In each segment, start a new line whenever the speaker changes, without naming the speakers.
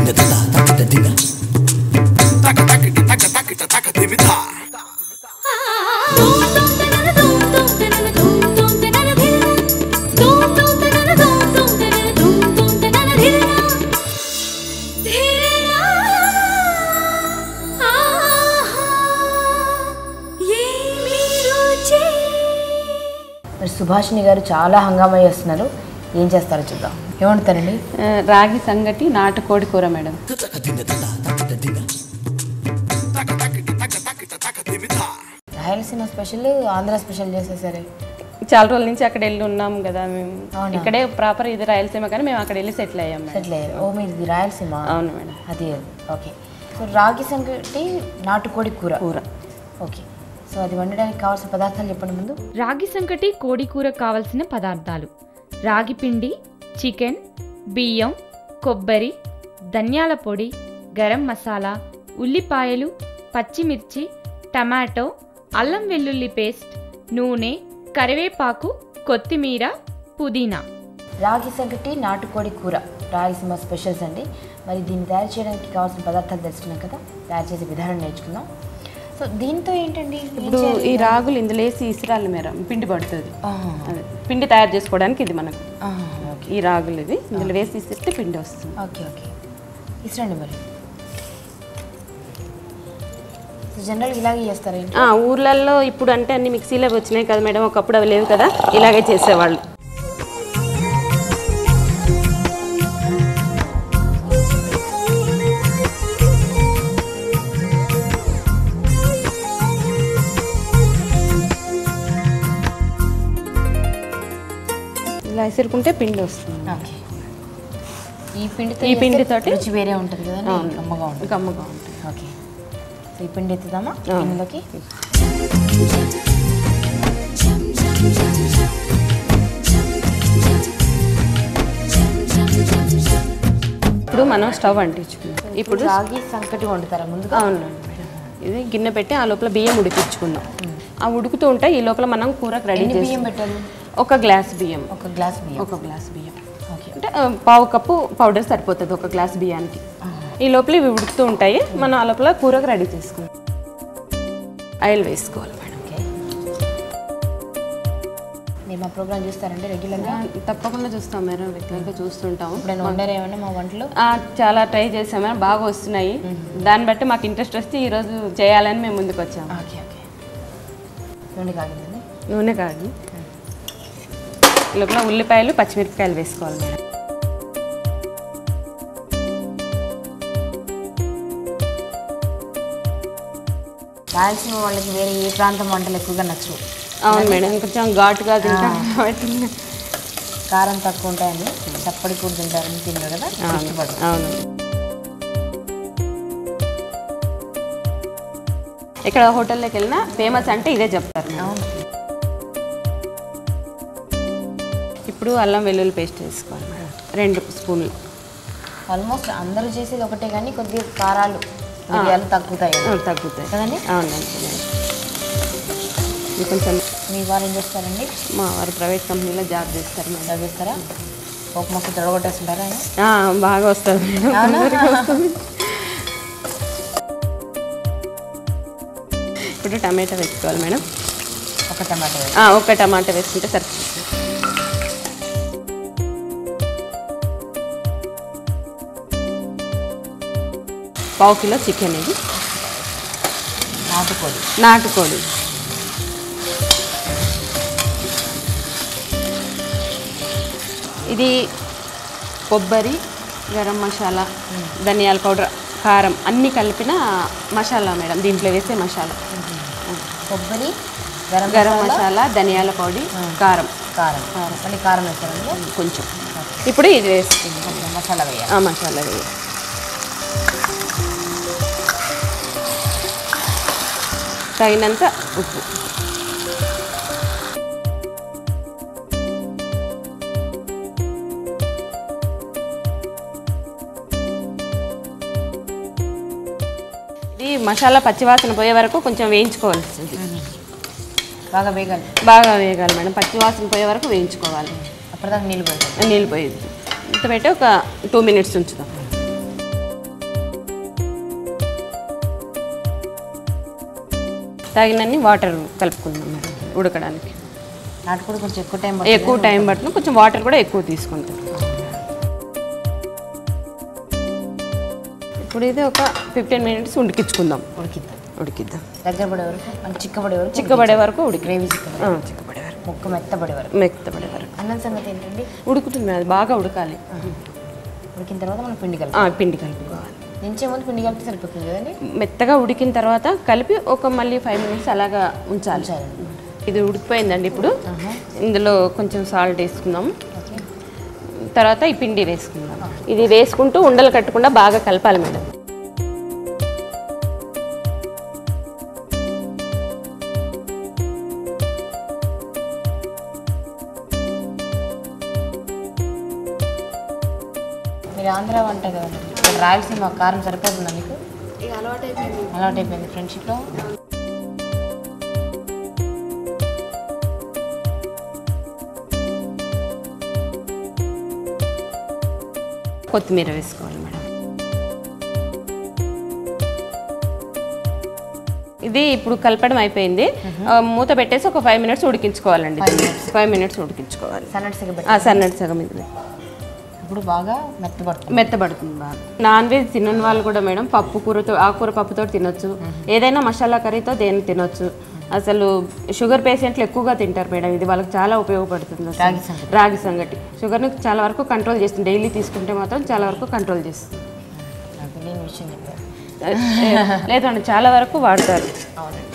మరి సుభాషిణి గారు చాలా హంగామా చేస్తున్నారు ఏం చేస్తారో చూద్దాం ఏమంటారండి
ఆ, రాగి సంగటి నాటుకోడి కూర madam
Rayalaseema special Andhra special చేసేసరి
చాలా రోజుల నుంచి అక్కడ వెళ్ళి ఉన్నాం కదా మేము
అవునా?
ఇక్కడే ప్రాపర్ ఇది రాయలసీమ కానీ మేము అక్కడ వెళ్ళి సెటిల్ అయ్యాం మేడం
సెటిల్ అయ్యారు ఓ మీది రాయలసీమ
అవును మేడం
అది ఓకే సో రాగి సంగటి నాటుకోడి కూర
కూర
ఓకే సో అది వండడానికి కావాల్సిన పదార్థాలు చెప్పండి ముందు
రాగి సంకటి కోడి కూర కావలసిన పదార్థాలు రాగి పిండి చికెన్ బియ్యం కొబ్బరి ధనియాల పొడి గరం మసాలా ఉల్లిపాయలు పచ్చిమిర్చి టమాటో అల్లం వెల్లుల్లి పేస్ట్ నూనె కరివేపాకు కొత్తిమీర పుదీనా
రాగి సంగటి నాటుకోడి కూర రాయలసీమ స్పెషల్స్ అండి మరి దీన్ని తయారు చేయడానికి కావాల్సిన పదార్థాలు తెలుసుకున్నాం కదా తయారు చేసే విధానం నేర్చుకుందాం సో దీంతో ఏంటండి ఏం
ఇప్పుడు
చేయాలి?
ఈ రాగులు ఇందులో వేసి ఇసురాలి మేడం పిండి పడుతుంది
ఆహా,
అదే పిండి తయారు చేసుకోవడానికి ఇది మనకు
ఆహా, ఓకే
ఈ రాగులు ఇది ఇందులో వేసి ఇస్తే పిండి వస్తుంది
ఓకే ఓకే ఇసరండి మరి సో జనరల్గా ఇలాగే చేస్తారా ఏంటి
ఆ, ఊర్లలో ఇప్పుడు అంటే అన్ని మిక్సీలో వచ్చినాయి కదా మేడం ఒకప్పుడు అవి లేవు కదా ఇలాగే చేసేవాళ్ళు ఇలా విసురుకుంటే పిండి వస్తుంది
ఓకే ఈ పిండితో
ఈ
చేస్తే
పిండితోటి?
రుచి వేరే ఉంటుంది కదండి
అవును.
కమ్మగా ఉంటుంది
కమ్మగా ఉంటుంది
ఓకే సో ఈ పిండి ఎత్తుదామా
ఆ.
గిన్నెలోకి
ఇప్పుడు మనం స్టవ్ అంటించుకుందాం
ఇప్పుడు రాగి సంకటి వండుతారా ముందుగా
అవునండి మేడం ఇది గిన్నె పెట్టి ఆ లోపల బియ్యం ఉడికించుకుందాం ఆ ఉడుకుతూ ఉంటే ఈ లోపల మనం కూరకు రెడీ
ఎన్ని
చేసి
బియ్యం పెట్టాలి
ఒక గ్లాస్ బియ్యం
ఒక గ్లాస్ బియ్యం
ఒక గ్లాస్ బియ్యం
ఓకే
అంటే ఆ, పావు కప్పు పౌడర్ సరిపోతుంది ఒక గ్లాస్ బియ్యానికి ఈ లోపల ఇవి ఉడుకుతూ ఉంటాయి మనం ఆ లోపల కూరకు రెడీ చేసుకుందాం ఆయిల్ వేసుకోవాలి మేడం
ఓకే మీరు మా ప్రోగ్రామ్ చూస్తారండి రెగ్యులర్గా
తప్పకుండా చూస్తాం మేడం రెగ్యులర్గా చూస్తుంటాము
ఇప్పుడు నేను వండారు ఏమన్నా మా వంటలో
ఆ, చాలా ట్రై చేసాం మేడం బాగా వస్తున్నాయి దాన్ని బట్టి మాకు ఇంట్రెస్ట్ వస్తే ఈరోజు చేయాలని మేము ముందుకు వచ్చాము
ఓకే ఓకే నూనె కాగిందండి
నూనె కాదు ఈ లోపల ఉల్లిపాయలు పచ్చిమిరపకాయలు వేసుకోవాలి మేడం
రాయలసీమ వాళ్ళకి వేరే ఏ ప్రాంతం వంటలు ఎక్కువగా నచ్చవు
అవును మేడం కొంచెం ఘాటుగా తింటాం కాబట్టి
కారం తక్కువ ఉంటాయని చప్పడి కూడా తింటారని తిన్నారు కదా
అవును
ఇష్టపడరు
అవును ఇక్కడ హోటల్లోకి వెళ్ళినా ఫేమస్ అంటే ఇదే చెప్తారు మేడం.
అవును
ఇప్పుడు అల్లం వెల్లుల్లి పేస్ట్ వేసుకోవాలి మేడం రెండు స్పూన్లు
ఆల్మోస్ట్ అందరూ చేసేది ఒకటే కానీ కొద్దిగా కారాలు మిరియాలు తగ్గుతాయి
ఆ, తగ్గుతాయి
కదండి
అవునండి మేడం. ఇది కొంచెం
మీ వారు ఏం చేస్తారండి
మా వారు ప్రైవేట్ కంపెనీలో జాబ్ చేస్తారు మేడం
చదివిస్తారా ఒక మొక్క తొడగొట్టేస్తుంటారా ఆయన?
ఆ, బాగా వస్తుంది మేడం
అవునా?
తొందరగా వస్తుంది. ఇప్పుడు టమాటా వేసుకోవాలి మేడం
ఒక టమాటో వేసి.
ఆ, ఒక టమాటా వేసుకుంటే సరిపోతుంది పావు కిలో చికెన్ ఇది
నాటుకోడి
నాటుకోడి ఇది కొబ్బరి గరం మసాలా ధనియాల పౌడర్ కారం అన్నీ కలిపిన మసాలా మేడం దీంట్లో వేసే మసాలా
కొబ్బరి గరం
గరం
మసాలా,
మసాలా ధనియాల పొడి కారం
కారం మళ్ళీ కారం వేస్తారండి
కొంచెం ఇప్పుడు ఇది వేసుకుందాం
కొంచెం మసాలా వేయాలి
ఆ మసాలా వేయాలి తగినంత ఉప్పు ఇది మసాలా పచ్చివాసన పోయే వరకు కొంచెం వేయించుకోవాల్సింది
బాగా వేగాలి
బాగా వేగాలి మేడం పచ్చివాసన పోయే వరకు వేయించుకోవాలి
అప్పటిదాకా నీళ్ళు పెడతాం
నీళ్ళు పోయేది ఇంత పెట్టి ఒక టూ మినిట్స్ ఉంచుదాం తగినన్ని వాటర్ కలుపుకుందాం మేడం ఉడకడానికి
నాటుకోడి కొంచెం ఎక్కువ టైం
ఎక్కువ టైం పట్టిన కొంచెం వాటర్ కూడా ఎక్కువ తీసుకుంటాం ఇప్పుడు ఇది ఒక ఫిఫ్టీన్ మినిట్స్ ఉడికించుకుందాం
ఉడికిద్దాం
ఉడికిద్దాం
దగ్గర పడే వరకు మనకి చిక్కబడే వరకు
చిక్కబడే వరకు ఉడికి
గ్రేవీ చిక్కబడే
ఆ, చిక్కబడే వరకు
ముక్క మెత్తబడే వరకు
మెత్తబడే వరకు
అన్నం సంగతి ఏంటండి
ఉడుకుతుంది అది బాగా ఉడకాలి
ఉడికిన తర్వాత మనం పిండి కలిపి
ఆ, పిండి కలుపుకోవాలి
దించే ముందు పిండి కలిపి సరిపోతుంది కదండి
మెత్తగా ఉడికిన తర్వాత కలిపి ఒక మళ్ళీ ఫైవ్ మినిట్స్ అలాగా ఉంచాలి ఇది ఉడికిపోయిందండి ఇప్పుడు ఇందులో కొంచెం సాల్ట్ వేసుకుందాం
ఓకే
తర్వాత ఈ పిండి వేసుకుందాం ఇది వేసుకుంటూ ఉండలు కట్టకుండా బాగా కలపాలి మేడం
మీరు ఆంధ్ర వంట కదండి ఇక్కడ రాయలసీమ కారం సరిపోతుందా మీకు అలవాటు అయిపోయింది ఫ్రెండ్షిప్లో
కొత్తిమీర వేసుకోవాలి మేడం ఇది ఇప్పుడు కలపడం అయిపోయింది ఆ, మూత పెట్టేసి ఒక ఫైవ్ మినిట్స్ ఉడికించుకోవాలండి ఫైవ్ మినిట్స్ ఉడికించుకోవాలి
సన్నటి సగం
ఆ, సన్నటి సగం ఇది
ఇప్పుడు బాగా మెత్తబడుతుంది
మెత్తబడుతుంది బాగా నాన్ వెజ్ తినని వాళ్ళు కూడా మేడం పప్పు కూరతో ఆకుకూర పప్పుతో తినొచ్చు ఏదైనా మసాలా కర్రీతో దేన్ని తినొచ్చు అసలు షుగర్ పేషెంట్లు ఎక్కువగా తింటారు మేడం ఇది వాళ్ళకి చాలా ఉపయోగపడుతుంది అసలు.
రాగి సంగటి.
రాగి సంగటి షుగర్ని చాలా వరకు కంట్రోల్ చేస్తుంది డైలీ తీసుకుంటే మాత్రం చాలా వరకు కంట్రోల్ చేస్తుంది
నాకు తెలియని విషయం చెప్పారు
లేదండి చాలా వరకు వాడతారు
అవునండి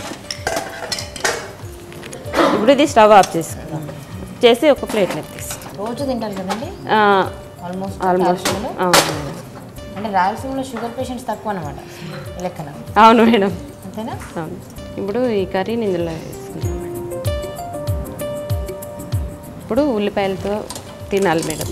ఇప్పుడు ఇది స్టవ్ ఆఫ్ చేసుకుందాం చేసి ఒక ప్లేట్లోకి తీసుకుందాం
రోజు తింటారు కదండి ఆల్మోస్ట్
ఆల్మోస్ట్
అంటే రాయలసీమలో షుగర్ పేషెంట్స్ తక్కువ అనమాట లెక్కన
అవును మేడం
అంతేనా
అవును ఇప్పుడు ఈ కర్రీని ఇందులో వేసుకుందాం మేడం ఇప్పుడు ఉల్లిపాయలతో తినాలి మేడం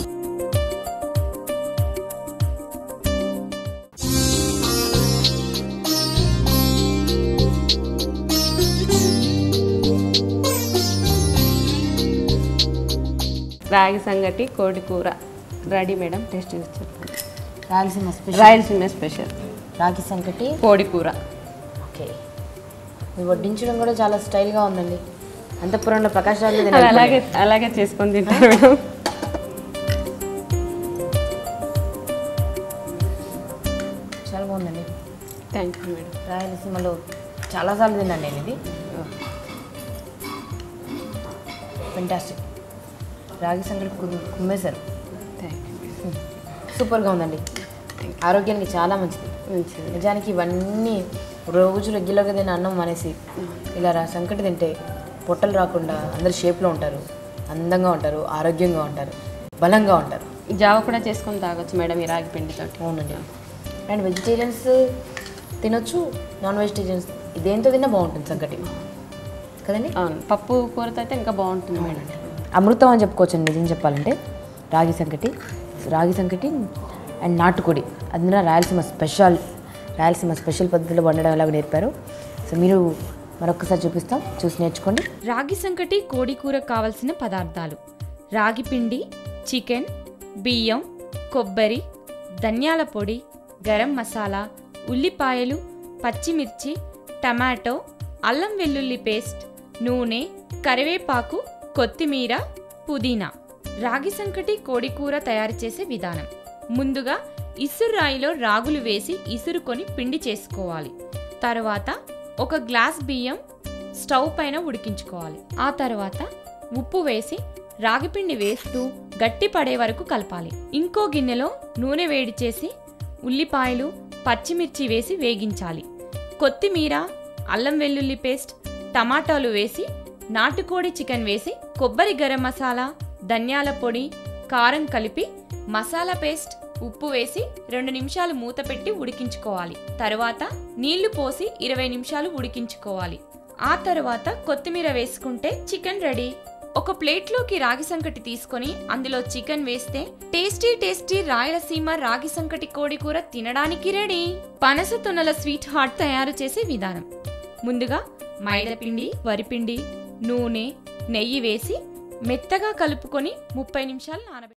రాగి సంగటి కోడి కూర రెడీ మేడం టేస్ట్ చూసి చెప్పండి
రాయలసీమ స్పెషల్
రాయలసీమ స్పెషల్
రాగి సంకటి
కోడి కూర
ఓకే ఇది వడ్డించడం కూడా చాలా స్టైల్గా ఉందండి అంతఃపురంలో ప్రకాష్ రాజు
అది అలాగే అలాగే చేసుకొని తింటారు మేడం
చాలా బాగుందండి
థ్యాంక్ యూ మేడం
రాయలసీమలో చాలాసార్లు తిన్నాను నేను ఇది ఫెంటాస్టిక్ రాగి సంగటి కుమ్- కుమ్మేశారు
థ్యాంక్ యూ
సూపర్గా ఉందండి ఆరోగ్యానికి చాలా మంచిది
మంచిది
నిజానికి ఇవన్నీ రోజు రెగ్యులర్గా తిన్న అన్నం అనేసి ఇలా రా సంకటి తింటే పొట్టలు రాకుండా అందరు షేప్లో ఉంటారు అందంగా ఉంటారు ఆరోగ్యంగా ఉంటారు బలంగా ఉంటారు
జావ కూడా చేసుకొని తాగొచ్చు మేడం ఈ రాగి పిండితోటి
అవునండి అండ్ వెజిటేరియన్స్ తినొచ్చు నాన్ వెజిటేరియన్స్ దేంతో తిన్నా బాగుంటుంది సంకటి కదండి
అవును పప్పు కూరతో అయితే ఇంకా బాగుంటుంది మేడం
అమృతం అని చెప్పుకోవచ్చండి నిజం చెప్పాలంటే రాగి సంకటి రాగి సంకటి అండ్ నాటుకోడి అందులో రాయలసీమ స్పెషల్ రాయలసీమ స్పెషల్ పద్ధతిలో వండడం ఎలాగో నేర్పారు సో మీరు మరొకసారి చూపిస్తాం చూసి నేర్చుకోండి
రాగి సంకటి కోడి కూర కావలసిన పదార్థాలు రాగి పిండి చికెన్ బియ్యం కొబ్బరి ధనియాల పొడి గరం మసాలా ఉల్లిపాయలు పచ్చిమిర్చి టమాటో అల్లం వెల్లుల్లి పేస్ట్ నూనె కరివేపాకు కొత్తిమీర పుదీనా రాగి సంకటి కోడి కూర తయారు చేసే విధానం ముందుగా ఇసురు రాయిలో రాగులు వేసి ఇసురుకొని పిండి చేసుకోవాలి తర్వాత ఒక గ్లాస్ బియ్యం స్టవ్ పైన ఉడికించుకోవాలి ఆ తర్వాత ఉప్పు వేసి రాగిపిండి వేస్తూ గట్టి పడే వరకు కలపాలి ఇంకో గిన్నెలో నూనె వేడి చేసి ఉల్లిపాయలు పచ్చిమిర్చి వేసి వేగించాలి కొత్తిమీర అల్లం వెల్లుల్లి పేస్ట్ టమాటాలు వేసి నాటుకోడి చికెన్ వేసి కొబ్బరి గరం మసాలా ధనియాల పొడి కారం కలిపి మసాలా పేస్ట్ ఉప్పు వేసి రెండు నిమిషాలు మూత పెట్టి ఉడికించుకోవాలి తర్వాత నీళ్లు పోసి ఇరవై నిమిషాలు ఉడికించుకోవాలి ఆ తర్వాత కొత్తిమీర వేసుకుంటే చికెన్ రెడీ ఒక ప్లేట్లోకి రాగి సంకటి తీసుకొని అందులో చికెన్ వేస్తే టేస్టీ టేస్టీ రాయలసీమ రాగి సంకటి కోడి కూర తినడానికి రెడీ పనస తొనల స్వీట్ హార్ట్ తయారు చేసే విధానం ముందుగా మైదాపిండి వరిపిండి నూనె నెయ్యి వేసి మెత్తగా కలుపుకొని ముప్పై నిమిషాలు నానబెట్టాలి